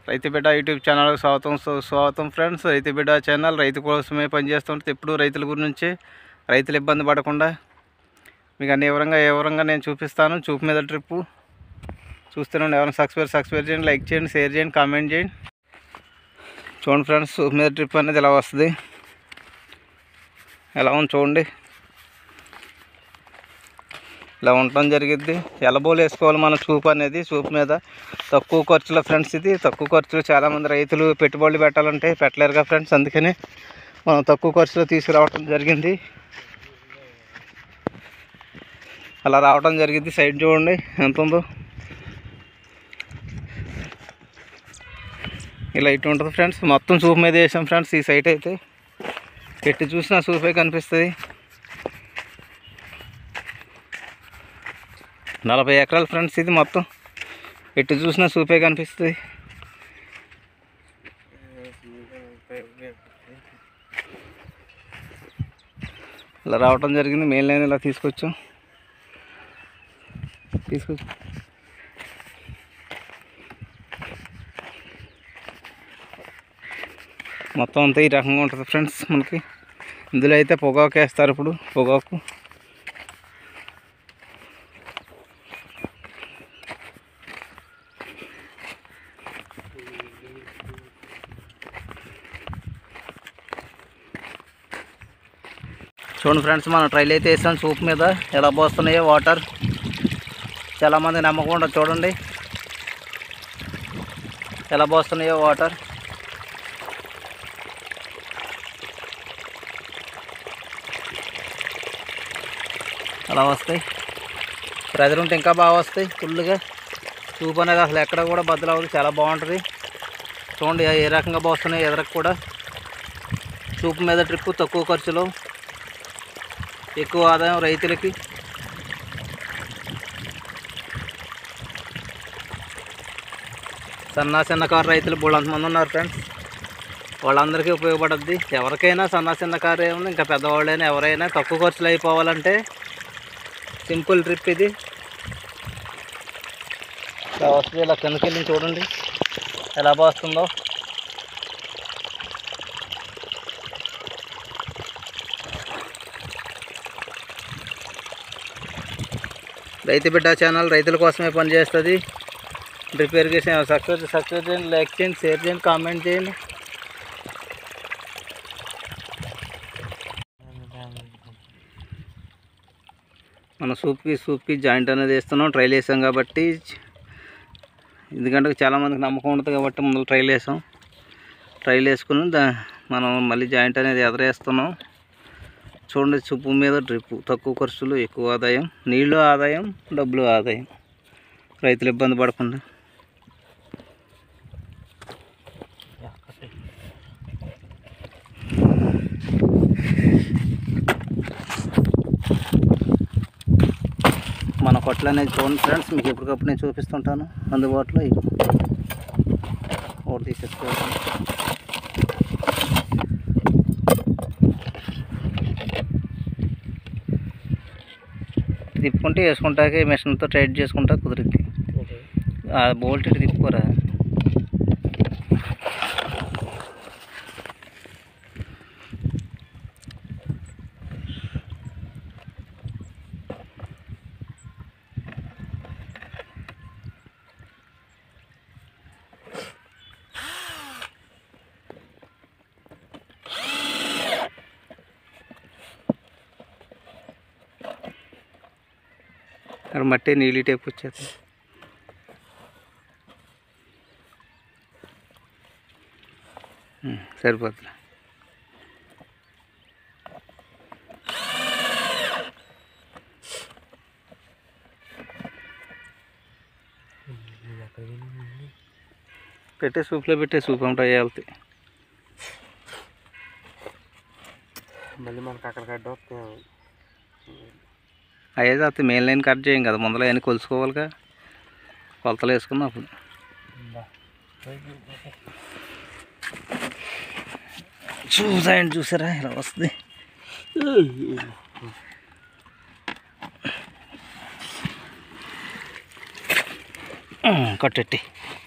రైతు బిడ్డ యూట్యూబ్ ఛానల్కి స్వాగతం సు- స్వాగతం ఫ్రెండ్స్ రైతు బిడ్డ ఛానల్ రైతు కోసమే పనిచేస్తుంటే ఎప్పుడు రైతుల గురించి రైతులు ఇబ్బంది పడకుండా మీకు అన్ని వివరంగా ఏ వివరంగా నేను చూపిస్తాను చూపు మీద ట్రిప్పు చూస్తున్నాను ఎవరైనా సబ్స్క్రైబ్ సబ్స్క్రైబ్ చేయండి లైక్ చేయండి షేర్ చేయండి కామెంట్ చేయండి చూడండి ఫ్రెండ్స్ చూపు మీద ట్రిప్ అనేది ఇలా వస్తుంది ఎలా ఉంది చూడండి ఇలా ఉండటం జరిగిద్ది ఎలబోలు వేసుకోవాలి మన చూపు అనేది చూపు మీద తక్కువ ఖర్చులో ఫ్రెండ్స్ ఇది తక్కువ ఖర్చులో చాలామంది రైతులు పెట్టుబడులు పెట్టాలంటే పెట్టలేరుగా ఫ్రెండ్స్ అందుకని మనం తక్కువ ఖర్చులో తీసుకురావటం జరిగింది అలా రావటం జరిగింది సైడ్ చూడండి ఎంత ఉందో ఇలా ఇటు ఉంటుంది ఫ్రెండ్స్ మొత్తం చూపు మీద వేసాం ఫ్రెండ్స్ ఈ సైట్ అయితే ఎట్టి చూసినా చూపే కనిపిస్తుంది నలభై ఎకరాలు ఫ్రెండ్స్ ఇది మొత్తం ఎటు చూసినా చూపే కనిపిస్తుంది ఇలా రావటం జరిగింది మెయిన్ లైన్ ఇలా తీసుకొచ్చాం తీసుకొచ్చి మొత్తం అంతా ఈ రకంగా ఉంటుంది ఫ్రెండ్స్ మనకి ఇందులో అయితే పొగాకు వేస్తారు ఇప్పుడు పొగాకు చూడండి ఫ్రెండ్స్ మనం ట్రైల్ అయితే వేసాం సూప్ మీద ఎలా పోస్తున్నాయో వాటర్ చాలామంది నమ్మకం ఉండదు చూడండి ఎలా పోస్తున్నాయో వాటర్ అలా వస్తాయి ప్రెజర్ ఉంటే ఇంకా బాగా వస్తాయి ఫుల్గా సూప్ అనేది అసలు ఎక్కడ కూడా బద్దలవదు చాలా బాగుంటుంది చూడండి ఏ రకంగా పోస్తున్నాయి ఎదరకు కూడా సూప్ మీద ట్రిప్ తక్కువ ఖర్చులో ఎక్కువ ఆదాయం రైతులకి సన్నా చిన్నకారు రైతులు బోళ్ళంతమంది ఉన్నారు ఫ్రెండ్స్ వాళ్ళందరికీ ఉపయోగపడుద్ది ఎవరికైనా సన్నా చిన్నకారు ఏముంది ఇంకా పెద్దవాళ్ళైనా ఎవరైనా తక్కువ ఖర్చులు అయిపోవాలంటే సింపుల్ ట్రిప్ ఇది ఇలా వస్తుంది ఇలా కిందకి వెళ్ళి చూడండి ఎలా పోస్తుందో రైతు బిడ్డ ఛానల్ రైతుల కోసమే పనిచేస్తుంది డ్రిప్ ఇరిగేషన్ సబ్స్క్రైబ్ సబ్స్క్రైబ్ చేయండి లైక్ చేయండి షేర్ చేయండి కామెంట్ చేయండి మన సూప్కి సూప్కి జాయింట్ అనేది వేస్తున్నాం ట్రైల్ వేసాం కాబట్టి ఎందుకంటే చాలామందికి నమ్మకం ఉంటుంది కాబట్టి ముందు ట్రైల్ వేసాం ట్రైల్ వేసుకుని దా మనం మళ్ళీ జాయింట్ అనేది ఎదరేస్తున్నాం చూడండి చూపు మీద డ్రిప్ తక్కువ ఖర్చులు ఎక్కువ ఆదాయం నీళ్ళు ఆదాయం డబ్బులు ఆదాయం రైతులు ఇబ్బంది పడకుండా మన కొట్లు అనేది చూడండి ఫ్రెండ్స్ మీకు ఎప్పటికప్పుడు నేను చూపిస్తుంటాను అందుబాటులో ఇవి. ఒకటి తీసేసుకోవాలి తిప్పుకుంటే వేసుకుంటాకే మిషన్తో టైట్ చేసుకుంటా కుదిరిద్ది ఆ బోల్ట్ ఇటు తిప్పుకోరా అక్కడ మట్టి నీళ్ళు టైప్ వచ్చేది సరిపోతుంది పెట్టే సూప్లో పెట్టే సూప్ ఉంటాయి వెళ్తాయి మళ్ళీ మనకు అక్కడ గడ్డ వస్తాయి అయ్యే చేస్తే మెయిన్ లైన్ కట్ చేయం కదా ముందర అవన్నీ కొలుసుకోవాలిగా కొలతలు వేసుకున్నాం అప్పుడు చూసాయండి చూసారా ఇలా వస్తుంది కట్టెట్టి